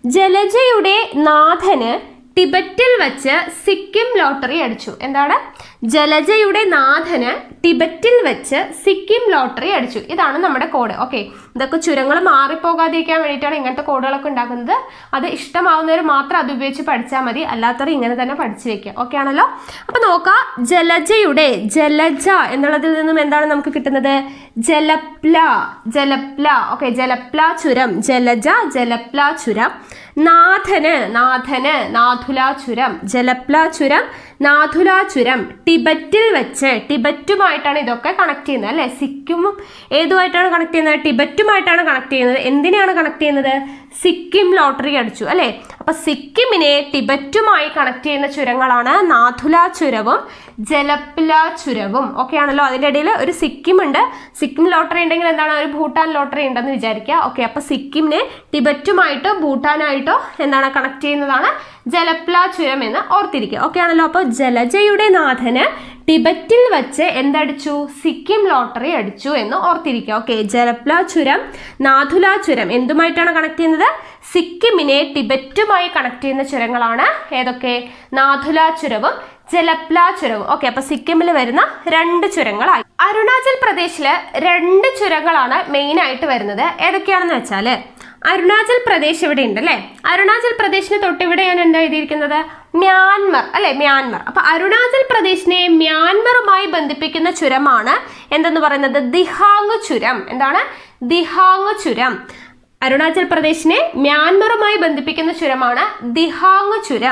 ജലജയുടെ നാഥന് ടിബറ്റിൽ വെച്ച് സിക്കിം ലോട്ടറി അടിച്ചു എന്താണ് ജലജയുടെ നാഥന് ടിബറ്റിൽ വെച്ച് സിക്കിം ലോട്ടറി അടിച്ചു ഇതാണ് നമ്മുടെ കോഡ് ഓക്കെ ഇതൊക്കെ ചുരങ്ങൾ മാറിപ്പോകാതിരിക്കാൻ വേണ്ടിയിട്ടാണ് ഇങ്ങനത്തെ കോഡുകളൊക്കെ ഉണ്ടാക്കുന്നത് അത് ഇഷ്ടമാവുന്നവർ മാത്രം അത് ഉപയോഗിച്ച് പഠിച്ചാൽ മതി അല്ലാത്തവർ ഇങ്ങനെ തന്നെ പഠിച്ചു വെക്കുക ഓക്കെ ആണല്ലോ അപ്പൊ നോക്കാം ജലജയുടെ ജലജ എന്നുള്ളതിൽ നിന്നും എന്താണ് നമുക്ക് കിട്ടുന്നത് ജലപ്ല ജലപ്ല ഓക്കെ ജലപ്ല ചുരം ജലജ ജലപ്ല ചുരം നാഥന് നാഥന് നാഥുല ചുരം ജലപ്ല ചുരം നാഥുല ചുരം ടിബറ്റിൽ വെച്ച് ടിബറ്റുമായിട്ടാണ് ഇതൊക്കെ കണക്ട് ചെയ്യുന്നത് അല്ലെ സിക്കിമും ഏതുമായിട്ടാണ് കണക്ട് ചെയ്യുന്നത് ടിബറ്റുമായിട്ടാണ് കണക്ട് ചെയ്യുന്നത് എന്തിനാണ് കണക്ട് ചെയ്യുന്നത് സിക്കിം ലോട്ടറി അടിച്ചു അല്ലെ അപ്പൊ സിക്കിമിനെ ടിബറ്റുമായി കണക്ട് ചെയ്യുന്ന ചുരങ്ങളാണ് നാഥുല ചുരവും ജലപ്ല ചുരവും ഓക്കെ ആണല്ലോ അതിൻ്റെ ഇടയിൽ ഒരു സിക്കിം ഉണ്ട് സിക്കിം ലോട്ടറി ഉണ്ടെങ്കിൽ എന്താണ് ഒരു ഭൂട്ടാൻ ലോട്ടറി ഉണ്ടെന്ന് വിചാരിക്കുക ഓക്കെ അപ്പൊ സിക്കിമിനെ ടിബറ്റുമായിട്ടോ ഭൂട്ടാനായിട്ടോ എന്താണ് കണക്ട് ചെയ്യുന്നതാണ് ജലപ്ല ചുരം എന്ന് ഓർത്തിരിക്കുക ഓക്കെ ആണല്ലോ അപ്പോൾ ജലജയുടെ നാഥന് ടിബറ്റിൽ വെച്ച് എന്തടിച്ചു സിക്കിം ലോട്ടറി അടിച്ചു എന്ന് ഓർത്തിരിക്കുക ഓക്കെ ജലപ്ല ചുരം നാഥുല ചുരം എന്തുമായിട്ടാണ് കണക്ട് ചെയ്യുന്നത് സിക്കിമിനെ ടിബറ്റുമായി കണക്ട് ചെയ്യുന്ന ചുരങ്ങളാണ് ഏതൊക്കെ നാഥുല ചുരവും ജലപ്ല ചുരവും ഓക്കെ അപ്പൊ സിക്കിമിൽ വരുന്ന രണ്ട് ചുരങ്ങളായി അരുണാചൽ പ്രദേശില് രണ്ട് ചുരങ്ങളാണ് മെയിൻ ആയിട്ട് വരുന്നത് ഏതൊക്കെയാണെന്ന് വെച്ചാല് അരുണാചൽ പ്രദേശ് ഇവിടെ ഉണ്ട് അല്ലെ അരുണാചൽ പ്രദേശിന് തൊട്ടിവിടെ ഞാൻ എന്താ എഴുതിയിരിക്കുന്നത് മ്യാൻമർ അല്ലെ മ്യാൻമർ അപ്പൊ അരുണാചൽ പ്രദേശിനെ മ്യാൻമറുമായി ബന്ധിപ്പിക്കുന്ന ചുരമാണ് എന്തെന്ന് പറയുന്നത് ദിഹാങ് ചുരം എന്താണ് ദിഹാങ് ചുരം അരുണാചൽ പ്രദേശിനെ മ്യാൻമറുമായി ബന്ധിപ്പിക്കുന്ന ചുരമാണ് ദിഹാങ് ചുരം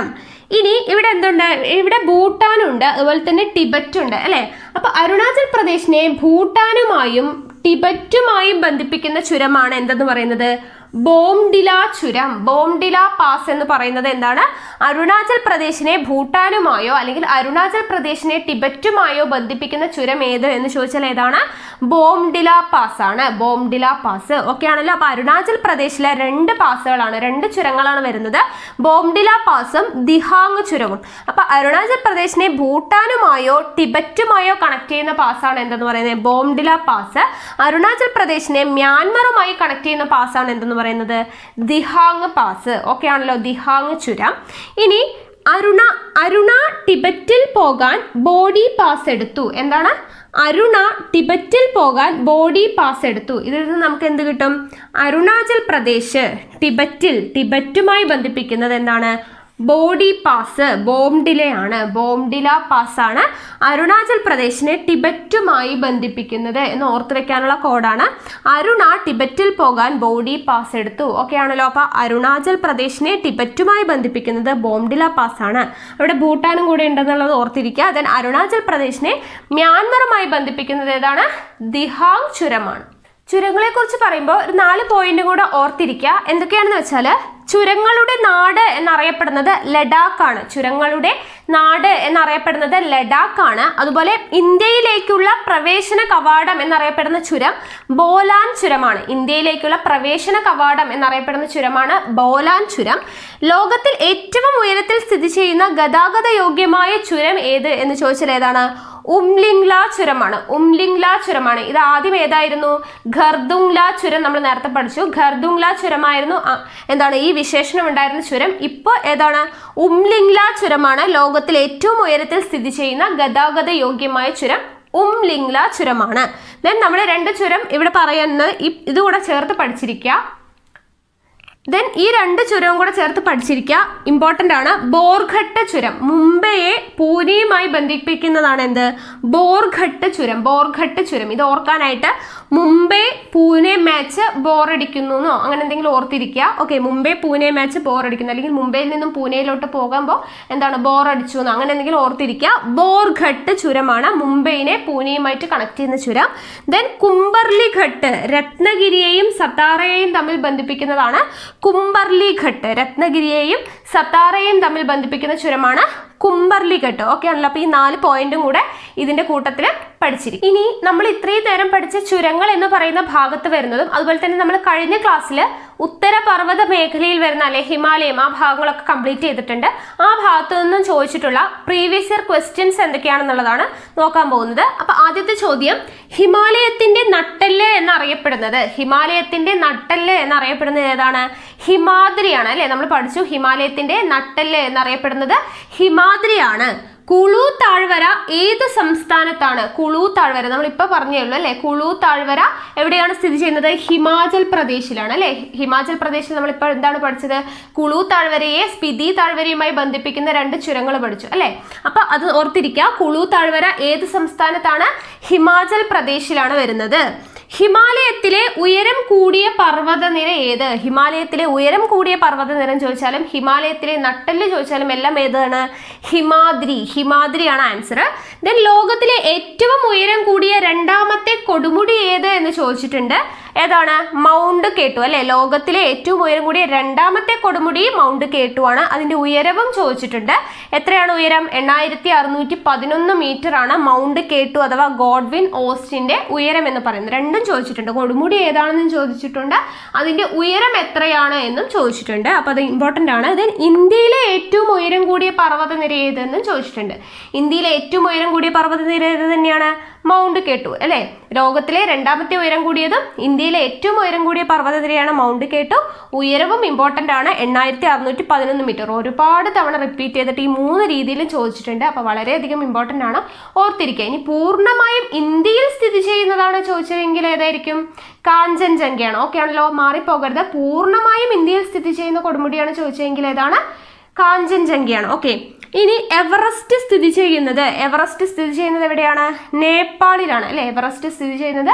ഇനി ഇവിടെ എന്തുണ്ട് ഇവിടെ ഭൂട്ടാനുണ്ട് അതുപോലെ തന്നെ ടിബറ്റ് ഉണ്ട് അല്ലെ അപ്പൊ അരുണാചൽ പ്രദേശിനെ ഭൂട്ടാനുമായും ടിബറ്റുമായും ബന്ധിപ്പിക്കുന്ന ചുരമാണ് എന്തെന്ന് പറയുന്നത് ബോംഡില ചുരം ബോംഡില പാസ് എന്ന് പറയുന്നത് എന്താണ് അരുണാചൽ പ്രദേശിനെ ഭൂട്ടാനുമായോ അല്ലെങ്കിൽ അരുണാചൽ പ്രദേശിനെ ടിബറ്റുമായോ ബന്ധിപ്പിക്കുന്ന ചുരം ഏത് എന്ന് ചോദിച്ചാൽ ഏതാണ് ബോംഡില പാസ് ആണ് ബോംഡില പാസ് ഓക്കെ ആണല്ലോ അപ്പൊ അരുണാചൽ പ്രദേശിലെ രണ്ട് പാസുകളാണ് രണ്ട് ചുരങ്ങളാണ് വരുന്നത് ബോംഡില പാസും ദിഹാങ് ചുരവും അപ്പൊ അരുണാചൽ പ്രദേശിനെ ഭൂട്ടാനുമായോ ടിബറ്റുമായോ കണക്ട് ചെയ്യുന്ന പാസ്സാണ് എന്തെന്ന് പറയുന്നത് ബോംഡില പാസ് അരുണാചൽ പ്രദേശിനെ മ്യാൻമറുമായി കണക്ട് ചെയ്യുന്ന പാസ്സാണ് എന്തെന്ന് പറയുന്നത് ദിഹാങ് പാസ് ഓക്കെ ആണല്ലോ ദിഹാങ് ചുരം ഇനി അരുണ അരുണ ടിബറ്റിൽ പോകാൻ ബോഡി പാസ് എടുത്തു എന്താണ് അരുണ ടിബറ്റിൽ പോകാൻ ബോഡി പാസ് എടുത്തു ഇതിൽ നിന്ന് നമുക്ക് എന്ത് കിട്ടും അരുണാചൽ പ്രദേശ് ടിബറ്റിൽ ടിബറ്റുമായി ബന്ധിപ്പിക്കുന്നത് എന്താണ് ബോഡി പാസ് ബോംഡിലയാണ് ബോംഡില പാസ് ആണ് അരുണാചൽ പ്രദേശിനെ ടിബറ്റുമായി ബന്ധിപ്പിക്കുന്നത് എന്ന് ഓർത്തു വെക്കാനുള്ള കോഡാണ് അരുണ ടിബറ്റിൽ പോകാൻ ബോഡി പാസ് എടുത്തു ഓക്കെ ആണല്ലോ അപ്പൊ അരുണാചൽ പ്രദേശിനെ ടിബറ്റുമായി ബന്ധിപ്പിക്കുന്നത് ബോംഡില പാസ് ആണ് അവിടെ ഭൂട്ടാനും കൂടെ ഉണ്ടെന്നുള്ളത് ഓർത്തിരിക്കുക ദെൻ അരുണാചൽ പ്രദേശിനെ മ്യാൻമറുമായി ബന്ധിപ്പിക്കുന്നത് ഏതാണ് ദിഹാങ് ചുരമാണ് ചുരങ്ങളെ കുറിച്ച് പറയുമ്പോൾ ഒരു നാല് പോയിന്റ് കൂടെ ഓർത്തിരിക്കുക എന്തൊക്കെയാണെന്ന് വെച്ചാൽ ചുരങ്ങളുടെ നാട് എന്നറിയപ്പെടുന്നത് ലഡാക്ക് ആണ് ചുരങ്ങളുടെ നാട് എന്നറിയപ്പെടുന്നത് ലഡാക്ക് ആണ് അതുപോലെ ഇന്ത്യയിലേക്കുള്ള പ്രവേശന കവാടം എന്നറിയപ്പെടുന്ന ചുരം ബോലാൻ ചുരമാണ് ഇന്ത്യയിലേക്കുള്ള പ്രവേശന കവാടം എന്നറിയപ്പെടുന്ന ചുരമാണ് ബോലാൻ ചുരം ലോകത്തിൽ ഏറ്റവും ഉയരത്തിൽ സ്ഥിതി ചെയ്യുന്ന ഗതാഗത യോഗ്യമായ ചുരം ഏത് എന്ന് ചോദിച്ചാൽ ഏതാണ് ഉംലിംഗ്ല ചുരമാണ് ഉംലിംഗ്ല ചുരമാണ് ഇത് ആദ്യം ഏതായിരുന്നു ഖർദുംഗ്ല ചുരം നമ്മൾ നേരത്തെ പഠിച്ചു ഖർദുംഗ്ല ചുരമായിരുന്നു ആ, എന്താണ് ഈ വിശേഷണം ഉണ്ടായിരുന്ന ചുരം ഇപ്പോൾ ഏതാണ് ഉംലിംഗ്ല ചുരമാണ് ലോകത്തിൽ ഏറ്റവും ഉയരത്തിൽ സ്ഥിതി ചെയ്യുന്ന ഗതാഗത യോഗ്യമായ ചുരം ഉംലിംഗ്ല ചുരമാണ് ദെൻ നമ്മൾ രണ്ട് ചുരം ഇവിടെ പറയുന്നത് ഇ- ഇതുകൂടെ ചേർത്ത് പഠിച്ചിരിക്കുക ദെൻ ഈ രണ്ട് ചുരവും കൂടെ ചേർത്ത് പഠിച്ചിരിക്കുക ഇമ്പോർട്ടൻ്റ് ആണ് ബോർഘട്ട് ചുരം മുംബൈയെ പൂനെയുമായി ബന്ധിപ്പിക്കുന്നതാണ് എന്ത് ബോർഘട്ട് ചുരം ബോർഘട്ട് ചുരം ഇത് ഓർക്കാനായിട്ട് മുംബൈ പൂനെ മാച്ച് ബോറടിക്കുന്നു എന്നോ അങ്ങനെ എന്തെങ്കിലും ഓർത്തിരിക്കുക ഓക്കെ മുംബൈ പൂനെ മാച്ച് ബോറടിക്കുന്നു അല്ലെങ്കിൽ മുംബൈയിൽ നിന്നും പൂനെയിലോട്ട് പോകുമ്പോൾ എന്താണ് ബോറടിച്ചു എന്നോ അങ്ങനെ എന്തെങ്കിലും ഓർത്തിരിക്കുക ബോർഘട്ട് ചുരമാണ് മുംബൈനെ പൂനെയുമായിട്ട് കണക്ട് ചെയ്യുന്ന ചുരം ദെൻ കുംബർലി ഘട്ട് രത്നഗിരിയെയും സത്താറയെയും തമ്മിൽ ബന്ധിപ്പിക്കുന്നതാണ് കുംബർലി ഘട്ട് രത്നഗിരിയെയും സത്താറയെയും തമ്മിൽ ബന്ധിപ്പിക്കുന്ന ചുരമാണ് കുംബർലി ഘട്ട് ഓക്കെ ആണല്ലോ അപ്പൊ ഈ നാല് പോയിന്റും കൂടെ ഇതിന്റെ കൂട്ടത്തിൽ പഠിച്ചിരിക്കും ഇനി നമ്മൾ ഇത്രയും നേരം പഠിച്ച ചുരങ്ങൾ എന്ന് പറയുന്ന ഭാഗത്ത് വരുന്നതും അതുപോലെ തന്നെ നമ്മൾ കഴിഞ്ഞ ക്ലാസ്സിൽ ഉത്തര പർവ്വത മേഖലയിൽ വരുന്ന അല്ലെ ഹിമാലയം ആ ഭാഗങ്ങളൊക്കെ കംപ്ലീറ്റ് ചെയ്തിട്ടുണ്ട് ആ ഭാഗത്തു നിന്നും ചോദിച്ചിട്ടുള്ള പ്രീവിയസ് ഇയർ ക്വസ്റ്റ്യൻസ് എന്തൊക്കെയാണെന്നുള്ളതാണ് നോക്കാൻ പോകുന്നത് അപ്പൊ ആദ്യത്തെ ചോദ്യം ഹിമാലയത്തിന്റെ നട്ടെല്ല് എന്നറിയപ്പെടുന്നത് ഹിമാലയത്തിന്റെ നട്ടെല്ല് എന്നറിയപ്പെടുന്നത് ഏതാണ് ഹിമാദ്രിയാണ് അല്ലെ നമ്മൾ പഠിച്ചു ഹിമാലയത്തിന്റെ നട്ടെല്ല് എന്നറിയപ്പെടുന്നത് ഹിമാദ്രിയാണ് കുളു താഴ്വര ഏത് സംസ്ഥാനത്താണ് കുളു താഴ്വര നമ്മൾ ഇപ്പൊ പറഞ്ഞേ ഉള്ളൂ അല്ലെ കുളു താഴ്വര എവിടെയാണ് സ്ഥിതി ചെയ്യുന്നത് ഹിമാചൽ പ്രദേശിലാണ് അല്ലെ ഹിമാചൽ പ്രദേശിൽ നമ്മൾ ഇപ്പോൾ എന്താണ് പഠിച്ചത് കുളു താഴ്വരയെ സ്പിതി താഴ്വരയുമായി ബന്ധിപ്പിക്കുന്ന രണ്ട് ചുരങ്ങൾ പഠിച്ചു അല്ലെ അപ്പൊ അത് ഓർത്തിരിക്കുക കുളു താഴ്വര ഏത് സംസ്ഥാനത്താണ് ഹിമാചൽ പ്രദേശിലാണ് വരുന്നത് ഹിമാലയത്തിലെ ഉയരം കൂടിയ പർവ്വതനിര ഏത് ഹിമാലയത്തിലെ ഉയരം കൂടിയ പർവ്വതനിരം ചോദിച്ചാലും ഹിമാലയത്തിലെ നട്ടെല്ല് ചോദിച്ചാലും എല്ലാം ഏതാണ് ഹിമാദ്രി ഹിമാദ്രിയാണ് ആൻസർ ദെൻ ലോകത്തിലെ ഏറ്റവും ഉയരം കൂടിയ രണ്ടാമത്തെ കൊടുമുടി ഏത് എന്ന് ചോദിച്ചിട്ടുണ്ട് ഏതാണ് മൗണ്ട് കേട്ടു അല്ലെ ലോകത്തിലെ ഏറ്റവും ഉയരം കൂടിയ രണ്ടാമത്തെ കൊടുമുടി മൗണ്ട് കേട്ടു ആണ് അതിന്റെ ഉയരവും ചോദിച്ചിട്ടുണ്ട് എത്രയാണ് ഉയരം എണ്ണായിരത്തി അറുന്നൂറ്റി പതിനൊന്ന് മീറ്റർ ആണ് മൗണ്ട് കേട്ടു അഥവാ ഗോഡ്വിൻ ഓസ്റ്റിന്റെ ഉയരം എന്ന് പറയുന്നത് രണ്ടും ചോദിച്ചിട്ടുണ്ട് കൊടുമുടി ഏതാണെന്നും ചോദിച്ചിട്ടുണ്ട് അതിന്റെ ഉയരം എത്രയാണ് എന്നും ചോദിച്ചിട്ടുണ്ട് അപ്പൊ അത് ഇമ്പോർട്ടന്റ് ആണ് ദെൻ ഇന്ത്യയിലെ ഏറ്റവും ഉയരം കൂടിയ പർവ്വതനിര ഏതെന്നും ചോദിച്ചിട്ടുണ്ട് ഇന്ത്യയിലെ ഏറ്റവും ഉയരം കൂടിയ പർവ്വതനിര ഏത് തന്നെയാണ് മൗണ്ട് കേട്ടു അല്ലെ ലോകത്തിലെ രണ്ടാമത്തെ ഉയരം കൂടിയതും ഇന്ത്യയിലെ ഏറ്റവും ഉയരം കൂടിയ പർവ്വതനിരയാണ് മൗണ്ട് കേട്ടു ഉയരവും ഇമ്പോർട്ടന്റ് ആണ് എണ്ണായിരത്തി അറുന്നൂറ്റി പതിനൊന്ന് മീറ്റർ ഒരുപാട് തവണ റിപ്പീറ്റ് ചെയ്തിട്ട് ഈ മൂന്ന് രീതിയിലും ചോദിച്ചിട്ടുണ്ട് അപ്പൊ വളരെയധികം ഇമ്പോർട്ടന്റ് ആണ് ഓർത്തിരിക്കുക ഇനി പൂർണ്ണമായും ഇന്ത്യയിൽ സ്ഥിതി ചെയ്യുന്നതാണ് ചോദിച്ചതെങ്കിൽ ഏതായിരിക്കും കാഞ്ചൻജംഗയാണ് ഓക്കെ ആണല്ലോ മാറിപ്പോകരുത് പൂർണ്ണമായും ഇന്ത്യയിൽ സ്ഥിതി ചെയ്യുന്ന കൊടുമുടിയാണ് ചോദിച്ചതെങ്കിൽ ഏതാണ് കാഞ്ചൻജംഗയാണ് ഓക്കെ ഇനി എവറസ്റ്റ് സ്ഥിതി ചെയ്യുന്നത് എവറസ്റ്റ് സ്ഥിതി ചെയ്യുന്നത് എവിടെയാണ് നേപ്പാളിലാണ് അല്ലെ എവറസ്റ്റ് സ്ഥിതി ചെയ്യുന്നത്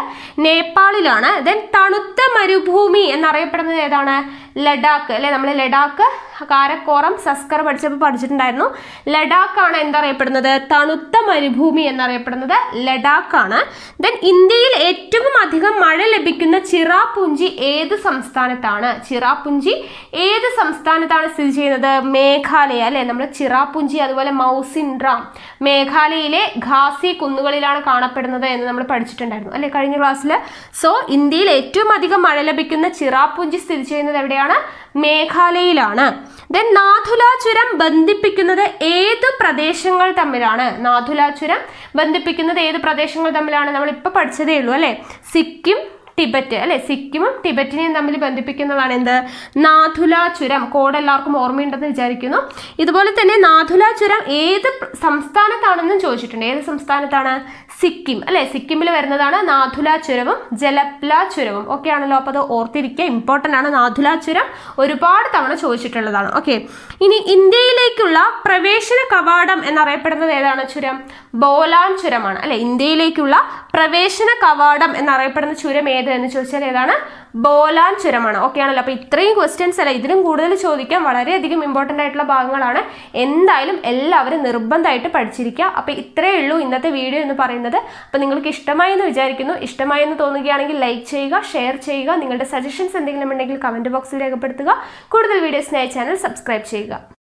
നേപ്പാളിലാണ് ദെൻ തണുത്ത മരുഭൂമി എന്നറിയപ്പെടുന്നത് ഏതാണ് ലഡാക്ക് അല്ലെ നമ്മൾ ലഡാക്ക് കാരക്കോറം സസ്കർ പഠിച്ചപ്പോൾ പഠിച്ചിട്ടുണ്ടായിരുന്നു ലഡാക്ക് ആണ് എന്തറിയപ്പെടുന്നത് തണുത്ത മരുഭൂമി എന്നറിയപ്പെടുന്നത് ലഡാക്ക് ആണ് ദെൻ ഇന്ത്യയിൽ ഏറ്റവും അധികം മഴ ലഭിക്കുന്ന ചിറാപുഞ്ചി ഏത് സംസ്ഥാനത്താണ് ചിറാപുഞ്ചി ഏത് സംസ്ഥാനത്താണ് സ്ഥിതി ചെയ്യുന്നത് മേഘാലയ അല്ലെ നമ്മൾ ചിറാപുഞ്ചി അതുപോലെ മൗസിൻഡ്രാം മേഘാലയയിലെ ഖാസി കുന്നുകളിലാണ് കാണപ്പെടുന്നത് എന്ന് നമ്മൾ പഠിച്ചിട്ടുണ്ടായിരുന്നു അല്ലെ കഴിഞ്ഞ ക്ലാസ്സിൽ സോ ഇന്ത്യയിൽ ഏറ്റവും അധികം മഴ ലഭിക്കുന്ന ചിറാപുഞ്ചി സ്ഥിതി ചെയ്യുന്നത് എവിടെയാണ് മേഘാലയയിലാണ് ദെൻ നാഥുല ചുരം ബന്ധിപ്പിക്കുന്നത് ഏത് പ്രദേശങ്ങൾ തമ്മിലാണ് നാഥുല ചുരം ബന്ധിപ്പിക്കുന്നത് ഏത് പ്രദേശങ്ങൾ തമ്മിലാണ് നമ്മൾ ഇപ്പൊ പഠിച്ചതേ ഉള്ളൂ അല്ലെ സിക്കിം ടിബറ്റ് അല്ലെ സിക്കിമും ടിബറ്റിനെയും തമ്മിൽ ബന്ധിപ്പിക്കുന്നതാണ് എന്ത് നാഥുല ചുരം കോഡ് എല്ലാവർക്കും ഓർമ്മയുണ്ടെന്ന് വിചാരിക്കുന്നു ഇതുപോലെ തന്നെ നാഥുല ചുരം ഏത് പ്ര- സംസ്ഥാനത്താണെന്നും ചോദിച്ചിട്ടുണ്ട് ഏത് സംസ്ഥാനത്താണ് സിക്കിം അല്ലെ സിക്കിമിൽ വരുന്നതാണ് നാഥുല ചുരവും ജലപ്ല ചുരവും ഓക്കെ ആണല്ലോ അപ്പോൾ അത് ഓർത്തിരിക്കുക ഇമ്പോർട്ടൻ്റ് ആണ് നാഥുല ചുരം ഒരുപാട് തവണ ചോദിച്ചിട്ടുള്ളതാണ് ഓക്കെ ഇനി ഇന്ത്യയിലേക്കുള്ള പ്രവേശന കവാടം എന്നറിയപ്പെടുന്നത് ഏതാണ് ചുരം ബോലാൻ ചുരമാണ് അല്ലെ ഇന്ത്യയിലേക്കുള്ള പ്രവേശന കവാടം എന്നറിയപ്പെടുന്ന ചുരം ഏത് എന്ന് ചോദിച്ചാൽ ഏതാണ് ബോലാൻ ചുരമാണ് ഓക്കെ ആണല്ലോ അപ്പോൾ ഇത്രയും ക്വസ്റ്റ്യൻസ് അല്ല ഇതിലും കൂടുതൽ ചോദിക്കാൻ വളരെയധികം ഇമ്പോർട്ടൻ്റ് ആയിട്ടുള്ള ഭാഗങ്ങളാണ് എന്തായാലും എല്ലാവരും നിർബന്ധമായിട്ട് പഠിച്ചിരിക്കുക അപ്പോൾ ഇത്രയേ ഉള്ളൂ ഇന്നത്തെ വീഡിയോ എന്ന് പറയുന്നത് അപ്പോൾ നിങ്ങൾക്ക് ഇഷ്ടമായി എന്ന് വിചാരിക്കുന്നു ഇഷ്ടമായി എന്ന് തോന്നുകയാണെങ്കിൽ ലൈക്ക് ചെയ്യുക ഷെയർ ചെയ്യുക നിങ്ങളുടെ സജഷൻസ് എന്തെങ്കിലും ഉണ്ടെങ്കിൽ കമൻറ്റ് ബോക്സിൽ രേഖപ്പെടുത്തുക കൂടുതൽ വീഡിയോസിനായി ചാനൽ സബ്സ്ക്രൈബ് ചെയ്യുക